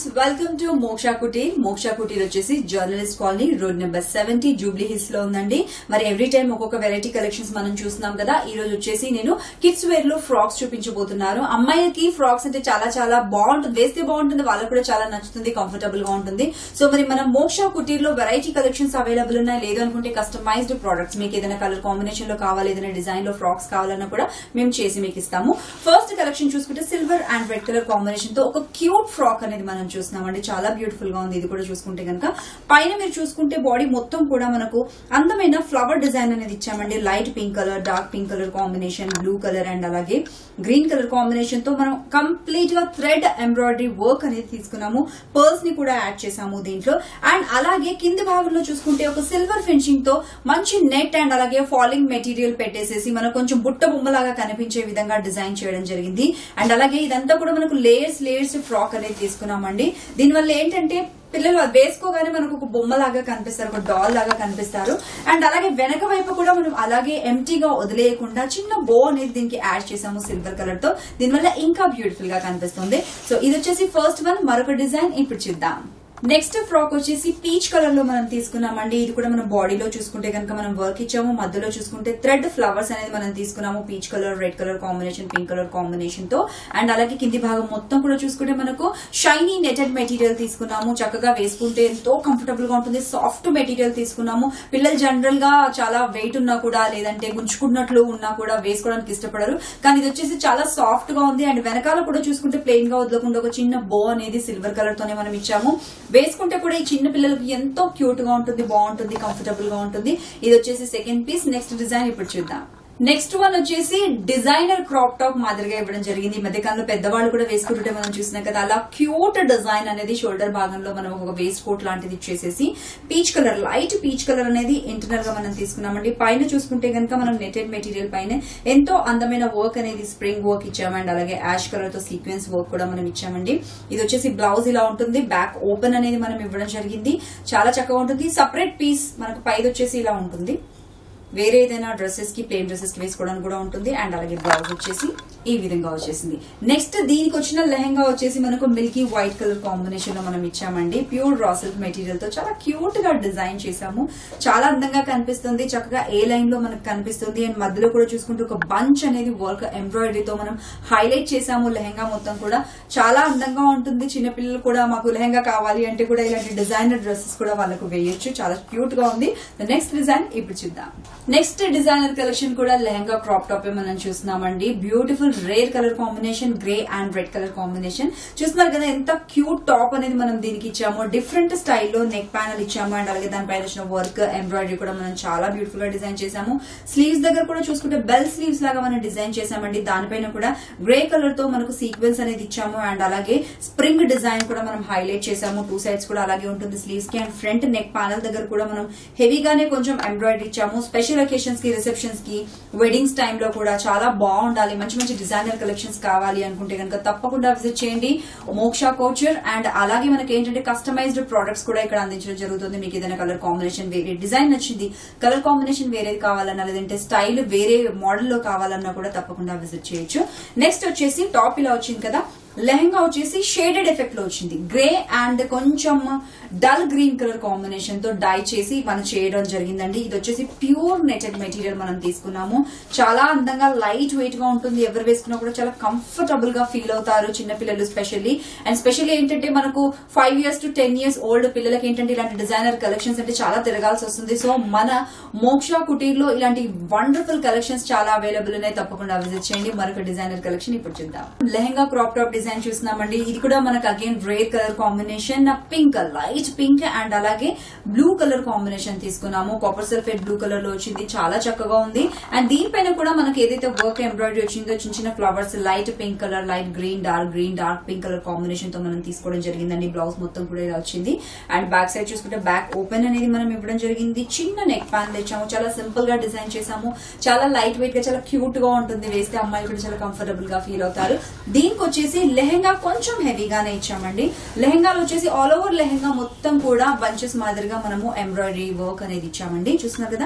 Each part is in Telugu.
వెల్కమ్ టు మోక్షా కుటీర్ మోక్షా కుటీర్ వచ్చేసి journalist colony road number seventy Jubilee Hills లో ఉందండి మరి ఎవ్రీ టైం ఒక్కొక్క వెరైటీ కలెక్షన్స్ మనం చూస్తున్నాం కదా ఈ రోజు వచ్చేసి నేను కిడ్స్ వేర్ లో ఫ్రాక్స్ చూపించబోతున్నాను అమ్మాయిలకి ఫ్రాక్స్ అంటే చాలా చాలా బాగుంటుంది వేస్తే బాగుంటుంది వాళ్ళకి కూడా చాలా నచ్చుతుంది కంఫర్టబుల్ గా ఉంటుంది సో మరి మన మోక్షా కుటీర్ లో వెరైటీ కలెక్షన్స్ అవైలబుల్ ఉన్నాయి లేదు అనుకుంటే కస్టమైజ్డ్ ప్రొడక్ట్స్ మీకు ఏదైనా కలర్ కాంబినేషన్ లో కావాలి ఏదైనా డిజైన్ లో ఫ్రాక్స్ కావాలన్నా కూడా మేము చేసి మీకు ఇస్తాము ఫస్ట్ కలెక్షన్ చూసుకుంటే silver and red colour combination తో ఒక క్యూట్ ఫ్రాక్ అనేది మనం చూస్తున్నామండి చాలా బ్యూటిఫుల్ గా ఉంది ఇది కూడా చూసుకుంటే కనుక పైన మీరు చూసుకుంటే బాడీ మొత్తం కూడా మనకు అందమైన ఫ్లవర్ డిజైన్ అనేది ఇచ్చామండి light pink colour dark pink colour combination blue colour and అలాగే గ్రీన్ కలర్ కాంబినేషన్ తో మనం కంప్లీట్ గా థ్రెడ్ ఎంబ్రాయిడరీ వర్క్ అనేది తీసుకున్నాము పర్ల్స్ ని కూడా యాడ్ చేసాము దీంట్లో అండ్ అలాగే కింది భాగంలో చూసుకుంటే ఒక సిల్వర్ ఫినిషింగ్ తో మంచి నెట్ అండ్ అలాగే ఫాలింగ్ మెటీరియల్ పెట్టేసేసి మనకు కొంచెం బుట్ట బొమ్మలాగా కనిపించే విధంగా డిజైన్ చేయడం జరిగింది అండ్ అలాగే ఇదంతా కూడా మనకు లేయర్స్ లేయర్స్ ఫ్రాక్ అనేది తీసుకున్నామండి దీనివల్ల ఏంటంటే పిల్లలు అది వేసుకోగానే మనకు ఒక బొమ్మలాగా కనిపిస్తారు ఒక డాల్ లాగా కనిపిస్తారు అండ్ అలాగే వెనక వైపు కూడా మనం అలాగే ఎంటీగా వదిలేయకుండా చిన్న బో అనేది దీనికి యాడ్ చేసాము సిల్వర్ కలర్ తో దీనివల్ల ఇంకా బ్యూటిఫుల్ గా కనిపిస్తుంది సో ఇది వచ్చేసి ఫస్ట్ వన్ మరొక డిజైన్ ఇప్పుడు చూద్దాం నెక్స్ట్ ఫ్రాక్ వచ్చేసి పీచ్ కలర్ లో మనం తీసుకున్నామండి ఇది కూడా మనం బాడీలో చూసుకుంటే కనుక మనం వర్క్ ఇచ్చాము మధ్యలో చూసుకుంటే థ్రెడ్ ఫ్లవర్స్ అనేది మనం తీసుకున్నాము peach colour red colour combination pink colour combination తో అండ్ అలాగే కింది భాగం మొత్తం కూడా చూసుకుంటే మనకు షైనీ నెటెడ్ మెటీరియల్ తీసుకున్నాము చక్కగా వేసుకుంటే ఎంతో కంఫర్టబుల్ గా ఉంటుంది సాఫ్ట్ మెటీరియల్ తీసుకున్నాము పిల్లలు జనరల్ గా చాలా వెయిట్ ఉన్నా కూడా లేదంటే గుంజుకున్నట్లు ఉన్నా కూడా వేసుకోవడానికి ఇష్టపడరు కానీ ఇది వచ్చేసి చాలా సాఫ్ట్ గా ఉంది అండ్ వెనకాల కూడా చూసుకుంటే ప్లెయిన్ గా వదలకుండా ఒక చిన్న బో అనేది సిల్వర్ కలర్ తోనే మనం ఇచ్చాము వేసుకుంటే కూడా ఈ చిన్న పిల్లలకి ఎంతో క్యూట్ గా ఉంటుంది బాగుంటుంది కంఫర్టబుల్ గా ఉంటుంది ఇది వచ్చేసి సెకండ్ పీస్ నెక్స్ట్ డిజైన్ ఇప్పుడు చూద్దాం నెక్స్ట్ వన్ వచ్చేసి డిజైనర్ క్రాప్ టాప్ మాదిరిగా ఇవ్వడం జరిగింది ఈ మధ్యకాలంలో పెద్దవాళ్ళు కూడా వేసుకుంటుంటే మనం చూసినాం కదా అలా క్యూట్ డిజైన్ అనేది షోల్డర్ భాగంలో మనం ఒక వేస్ట్ కోట్ లాంటిది ఇచ్చేసేసి peach colour light peach colour అనేది ఇంటర్నల్ గా మనం తీసుకున్నామండి పైన చూసుకుంటే కనుక మనం నెటెడ్ మెటీరియల్ పైన ఎంతో అందమైన వర్క్ అనేది స్ప్రింగ్ వర్క్ ఇచ్చామండి అలాగే యాష్ కలర్ తో సీక్వెన్స్ వర్క్ కూడా మనం ఇచ్చామండి ఇది వచ్చేసి బ్లౌజ్ ఇలా ఉంటుంది బ్యాక్ ఓపెన్ అనేది మనం ఇవ్వడం జరిగింది చాలా చక్కగా ఉంటుంది సపరేట్ పీస్ మనకు పైది వచ్చేసి ఇలా ఉంటుంది వేరే ఏదైనా డ్రెస్సెస్ కి ప్లేన్ డ్రెస్సెస్ కి వేసుకోవడానికి కూడా ఉంటుంది అండ్ అలాగే బ్లౌజ్ వచ్చేసి ఈ విధంగా వచ్చేసింది నెక్స్ట్ దీనికి వచ్చిన లెహంగా వచ్చేసి మనకు మిల్కీ వైట్ కలర్ కాంబినేషన్ లో మనం ఇచ్చామండి ప్యూర్ రా సిల్క్ మెటీరియల్ తో చాలా క్యూట్ గా డిజైన్ చేసాము చాలా అందంగా కనిపిస్తుంది చక్కగా ఏ లైన్ లో మనకు కనిపిస్తుంది అండ్ మధ్యలో కూడా చూసుకుంటే ఒక బంచ్ అనేది వర్క్ ఎంబ్రాయిడరీతో మనం హైలైట్ చేసాము లెహంగా మొత్తం కూడా చాలా అందంగా ఉంటుంది చిన్నపిల్లలు కూడా మాకు లెహంగా కావాలి అంటే కూడా ఇలాంటి డిజైనర్ డ్రెస్సెస్ కూడా వాళ్ళకు వేయొచ్చు చాలా క్యూట్ గా ఉంది నెక్స్ట్ డిజైన్ ఇప్పుడు చూద్దాం నెక్స్ట్ డిజైనర్ కలెక్షన్ కూడా లెహంగా క్రాప్ టాప్ మనం చూస్తున్నామండి beautiful rare colour combination grey and red colour combination చూస్తున్నారు కదా ఎంత క్యూట్ టాప్ అనేది మనం దీనికి ఇచ్చాము డిఫరెంట్ స్టైల్లో నెక్ ప్యానల్ ఇచ్చాము అండ్ అలాగే దానిపైన వచ్చిన వర్క్ ఎంబ్రాయిడరీ కూడా మనం చాలా బ్యూటిఫుల్ గా డిజైన్ చేసాము స్లీవ్స్ దగ్గర కూడా చూసుకుంటే బెల్ స్లీవ్స్ లాగా మనం డిజైన్ చేసామండి దానిపైన కూడా గ్రే కలర్ తో మనకు సీక్వెన్స్ అనేది ఇచ్చాము అండ్ అలాగే స్ప్రింగ్ డిజైన్ కూడా మనం హైలైట్ చేసాము టూ సైడ్స్ కూడా అలాగే ఉంటుంది స్లీవ్స్ కి అండ్ ఫ్రంట్ నెక్ ప్యానల్ దగ్గర కూడా మనం హెవీగానే కొంచెం ఎంబ్రాయిడరీ ఇచ్చాము స్పెషల్ అకేషన్స్ కి రిసెప్షన్స్ కి వెడ్డింగ్స్ టైమ్ లో కూడా చాలా బాగుండాలి మంచి మంచి డిజైనర్ కలెక్షన్స్ కావాలి అనుకుంటే కనుక తప్పకుండా విజిట్ చేయండి మోక్షా కోచర్ అండ్ అలాగే మనకి ఏంటంటే కస్టమైజ్డ్ ప్రొడక్ట్స్ కూడా ఇక్కడ అందించడం జరుగుతుంది మీకు ఏదైనా కలర్ కాంబినేషన్ వేరే డిజైన్ నచ్చింది కలర్ కాంబినేషన్ వేరేది కావాలన్నా లేదంటే స్టైల్ వేరే మోడల్ లో కావాలన్నా కూడా తప్పకుండా విజిట్ చేయొచ్చు నెక్స్ట్ వచ్చేసి టాప్ ఇలా వచ్చింది కదా లెహంగా వచ్చేసి షేడెడ్ ఎఫెక్ట్ లో వచ్చింది గ్రే అండ్ కొంచెం డల్ గ్రీన్ కలర్ కాంబినేషన్ తో డై చేసి మనం చేయడం జరిగిందండి ఇది వచ్చేసి ప్యూర్ నెటెడ్ మెటీరియల్ మనం తీసుకున్నాము చాలా అందంగా లైట్ వెయిట్ గా ఉంటుంది ఎవరు వేసుకున్నా కూడా చాలా కంఫర్టబుల్ గా ఫీల్ అవుతారు చిన్నపిల్లలు స్పెషల్లీ అండ్ స్పెషల్లీ ఏంటంటే మనకు five years to ten years old పిల్లలకి ఏంటంటే ఇలాంటి డిజైనర్ కలెక్షన్స్ అంటే చాలా తిరగాల్సి వస్తుంది సో మన మోక్ష కుటీర్ లో ఇలాంటి వండర్ఫుల్ కలెక్షన్స్ చాలా అవైలబుల్ ఉన్నాయి తప్పకుండా విజిట్ చేయండి మరొక డిజైనర్ కలెక్షన్ ఇప్పుడు చూద్దాం లెహంగా క్రాప్ టాప్ డిజైన్ చూస్తున్నామండి ఇది కూడా మనకు again rare colour combination pink light pink and అలాగే బ్లూ కలర్ కాంబినేషన్ తీసుకున్నాము కాపర్ సల్ఫేట్ బ్లూ కలర్ లో వచ్చింది చాలా చక్కగా ఉంది అండ్ దీనిపైన కూడా మనకి ఏదైతే వర్క్ ఎంబ్రాయిడరీ వచ్చిందో చిన్న చిన్న flowers light pink colour light green dark green dark pink colour combination తో మనం తీసుకోవడం జరిగిందండి బ్లౌజ్ మొత్తం కూడా ఇలా వచ్చింది అండ్ బ్యాక్ సైడ్ చూసుకుంటే బ్యాక్ ఓపెన్ అనేది మనం ఇవ్వడం జరిగింది చిన్న నెక్ ప్యాన్ తెచ్చాము చాలా సింపుల్ గా డిజైన్ చేసాము చాలా లైట్ వెయిట్ గా చాలా క్యూట్ గా ఉంటుంది వేస్తే అమ్మాయిలు కూడా చాలా కంఫర్టబుల్ గా ఫీల్ అవుతారు దీనికి వచ్చేసి లెహెంగా కొంచెం హెవీగానే ఇచ్చామండి లెహెంగాలో వచ్చేసి ఆల్ ఓవర్ లెహెంగా మొత్తం కూడా బంచెస్ మాదిరిగా మనము ఎంబ్రాయిడరీ వర్క్ అనేది ఇచ్చామండి చూస్తున్నారు కదా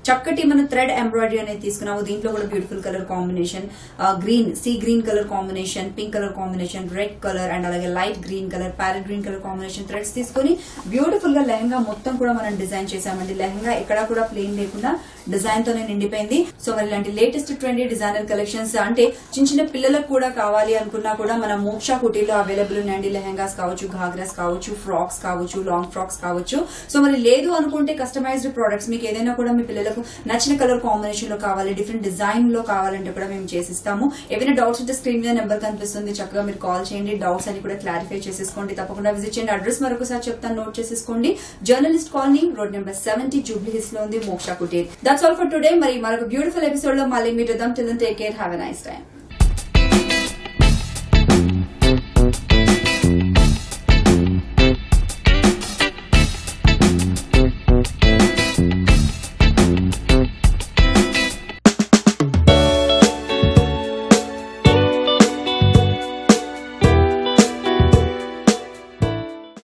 చక్కటి మన థ్రెడ్ ఎంబ్రాయిడరీ అనేది తీసుకున్నాము దీంట్లో కూడా beautiful colour combination green sea green colour combination pink colour combination red colour and అలాగే light green colour parrot green colour combination threads తీసుకుని బ్యూటిఫుల్ గా లెహంగా మొత్తం కూడా మనం డిజైన్ చేసామండి లెహంగా ఎక్కడ కూడా ప్లెయిన్ లేకుండా డిజైన్ తోనే నిండిపోయింది సో మరి ఇలాంటి లేటెస్ట్ ట్రెండీ డిజైనర్ కలెక్షన్స్ అంటే చిన్న చిన్న పిల్లలకు కూడా కావాలి అనుకున్నా కూడా మన మోక్ష కుటీలో అవైలబుల్ ఉన్నాయండి లెహంగాస్ కావచ్చు ఘాగ్రాస్ కావచ్చు ఫ్రాక్స్ కావచ్చు లాంగ్ ఫ్రాక్స్ కావచ్చు సో మరి లేదు అనుకుంటే కస్టమైజ్డ్ ప్రొడక్ట్స్ మీకు ఏదైనా కూడా మీ పిల్లలకు నచ్చిన కలర్ కాంబినేషన్ లో కావాలి డిఫరెంట్ డిజైన్ లో కావాలంటే కూడా మేము చేసిస్తాము ఏవైనా డౌట్స్ ఉంటే స్క్రీన్ మీద నెంబర్ కనిపిస్తుంది చక్కగా మీరు కాల్ చేయండి డౌట్స్ అని కూడా క్లారిఫై చేసేసుకోండి తప్పకుండా విజిట్ చేయండి అడ్రస్ మరొకసారి చెప్తాను నోట్ చేసేసుకోండి journalist colony road number seventy Jubilee Hills లో ఉంది Moksha Kutir that's all for today మరి మరొక బ్యూటిఫుల్ ఎపిసోడ్ లో మళ్ళీ మీరు till take care have a nice time